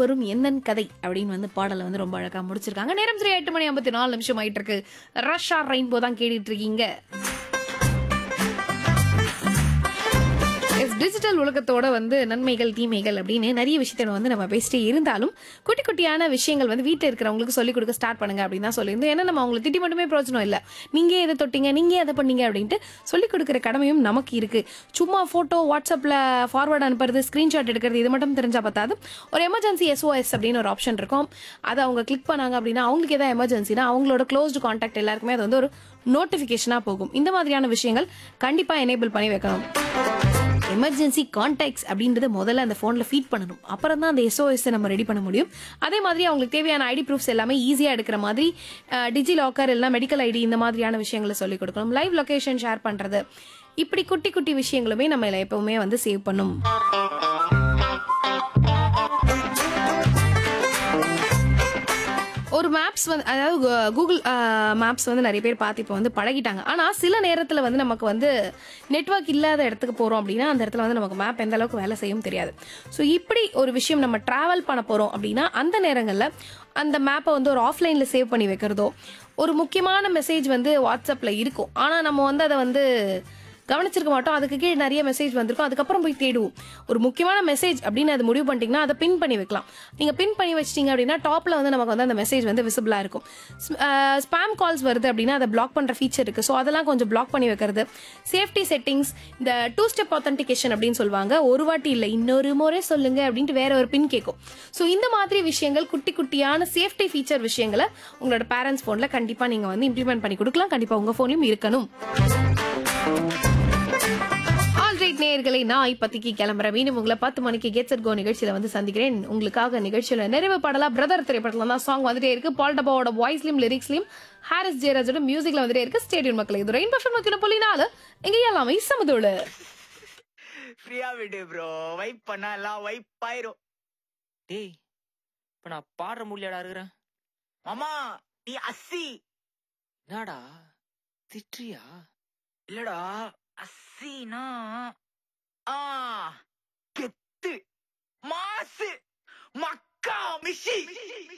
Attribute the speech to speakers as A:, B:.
A: வரும் என்னன் கதை அப்படின்னு வந்து பாடலை வந்து ரொம்ப அழகா முடிச்சிருக்காங்க நேரம் சரி எட்டு மணி ஐம்பத்தி நாலு நிமிஷம் ஆயிட்டு இருக்கு ரஷ்ஷா ரெயின்போ தான் கேட்டுட்டு இருக்கீங்க எஸ் டிஜிட்டல் உலகத்தோட வந்து நன்மைகள் தீமைகள் அப்படின்னு நிறைய விஷயத்தை வந்து நம்ம பேசிட்டே இருந்தாலும் குட்டி குட்டியான விஷயங்கள் வந்து வீட்டில் இருக்கிறவங்களுக்கு சொல்லிக் கொடுக்க ஸ்டார்ட் பண்ணுங்க அப்படின்னு தான் சொல்லியிருந்தோம் ஏன்னா நம்ம அவங்களை திட்டி மட்டுமே பிரயோஜனம் இல்லை நீங்க எதை தொட்டீங்க நீங்க எதை பண்ணீங்க அப்படின்ட்டு சொல்லிக் கொடுக்குற கடமையும் நமக்கு இருக்கு சும்மா போட்டோ வாட்ஸ்அப்ல ஃபார்வர்ட் அனுப்புறது ஸ்கிரீன்ஷாட் எடுக்கிறது இது மட்டும் தெரிஞ்சா பார்த்தாது ஒரு எமர்ஜென்சி எஸ்ஓஎஸ் அப்படின்னு ஒரு ஆப்ஷன் இருக்கும் அதை அவங்க கிளிக் பண்ணாங்க அப்படின்னா அவங்களுக்கு ஏதாவது எமர்ஜென்சினா அவங்களோட க்ளோஸ்டு காண்டாக்ட் எல்லாருக்குமே அது வந்து ஒரு நோட்டிஃபிகேஷனாக போகும் இந்த மாதிரியான விஷயங்கள் கண்டிப்பாக எனேபிள் பண்ணி வைக்கணும் எமர்ஜென்சி கான்டாக்ட்ஸ் அப்படின்றத முதல்ல அந்த ஃபோனில் ஃபீட் பண்ணணும் அப்புறம் தான் அந்த எஸ்ஓஎஸ் நம்ம ரெடி பண்ண முடியும் அதே மாதிரி அவங்களுக்கு தேவையான ஐடி ப்ரூஃப்ஸ் எல்லாமே ஈஸியாக எடுக்கிற மாதிரி டிஜி லாக்கர் எல்லாம் மெடிக்கல் ஐடி இந்த மாதிரியான விஷயங்களை சொல்லிக் கொடுக்கணும் லைவ் லொகேஷன் ஷேர் பண்ணுறது இப்படி குட்டி குட்டி விஷயங்களுமே நம்ம இதுல எப்பவுமே வந்து சேவ் பண்ணும் ஒரு மேப்ஸ் வந்து அதாவது கு- கூகுள் மேப்ஸ் வந்து நிறைய பேர் பார்த்து இப்போ வந்து பழகிட்டாங்க ஆனால் சில நேரத்தில் வந்து நமக்கு வந்து நெட்வொர்க் இல்லாத இடத்துக்கு போகிறோம் அப்படின்னா அந்த இடத்துல வந்து நமக்கு மேப் எந்த அளவுக்கு வேலை செய்யும் தெரியாது ஸோ இப்படி ஒரு விஷயம் நம்ம ட்ராவல் பண்ண போகிறோம் அப்படின்னா அந்த நேரங்களில் அந்த மேப்பை வந்து ஒரு ஆஃப்லைனில் சேவ் பண்ணி வைக்கிறதோ ஒரு முக்கியமான மெசேஜ் வந்து வாட்ஸ்அப்பில் இருக்கும் ஆனால் நம்ம வந்து அதை வந்து கவனிச்சிருக்க மாட்டோம் அதுக்கு கீழே நிறைய மெசேஜ் வந்திருக்கும் அதுக்கப்புறம் போய் தேடுவோம் ஒரு முக்கியமான மெசேஜ் அப்படின்னு அது முடிவு பண்ணிட்டீங்கன்னா அதை பின் பண்ணி வைக்கலாம் நீங்க பின் பண்ணி வச்சிட்டீங்க அப்படின்னா டாப்ல வந்து நமக்கு வந்து அந்த மெசேஜ் வந்து விசிபிளா இருக்கும் ஸ்பாம் கால்ஸ் வருது அப்படின்னா அதை பிளாக் பண்ற ஃபீச்சர் இருக்கு ஸோ அதெல்லாம் கொஞ்சம் பிளாக் பண்ணி வைக்கிறது சேஃப்டி செட்டிங்ஸ் இந்த டூ ஸ்டெப் ஆத்தன்டிகேஷன் அப்படின்னு சொல்லுவாங்க ஒரு வாட்டி இல்லை இன்னொரு முறை சொல்லுங்க அப்படின்ட்டு வேற ஒரு பின் கேட்கும் ஸோ இந்த மாதிரி விஷயங்கள் குட்டி குட்டியான சேஃப்டி ஃபீச்சர் விஷயங்களை உங்களோட பேரண்ட்ஸ் ஃபோனில் கண்டிப்பாக நீங்கள் வந்து இம்ப்ளிமெண்ட் பண்ணி கொடுக்கலாம் கண்டிப்பாக உங்கள் ஃபோன்லையும் இருக்கணும் ஆல்ரைட் நேயர்களை நான் இப்பத்திக்கு கிளம்புறேன் மீண்டும் உங்களை பத்து மணிக்கு கெட் செட் கோ நிகழ்ச்சியில வந்து சந்திக்கிறேன் உங்களுக்காக நிகழ்ச்சியில நிறைவு பாடலா பிரதர் திரைப்படத்துல தான் சாங் வந்துட்டே இருக்கு பால் டப்பாவோட வாய்ஸ்லயும் லிரிக்ஸ்லயும் ஹாரிஸ் ஜெயராஜோட மியூசிக்ல வந்துட்டே இருக்கு ஸ்டேடியம் மக்கள் இது ரெயின் பர்ஃபெக்ட் மக்கள் புள்ளினால எங்க எல்லாமே சமதோடு
B: ஃப்ரீயா விடு ப்ரோ வைப் பண்ணா எல்லாம் வைப் ஆயிரும்
C: டேய் இப்ப நான் பாடுற முடியலடா இருக்கிறேன்
B: மாமா நீ அஸ்ஸி
C: என்னடா திட்டுறியா
B: இல்லடா அஸ்ஸினா ஆ கெத்து மாசு மக்கா மிஷி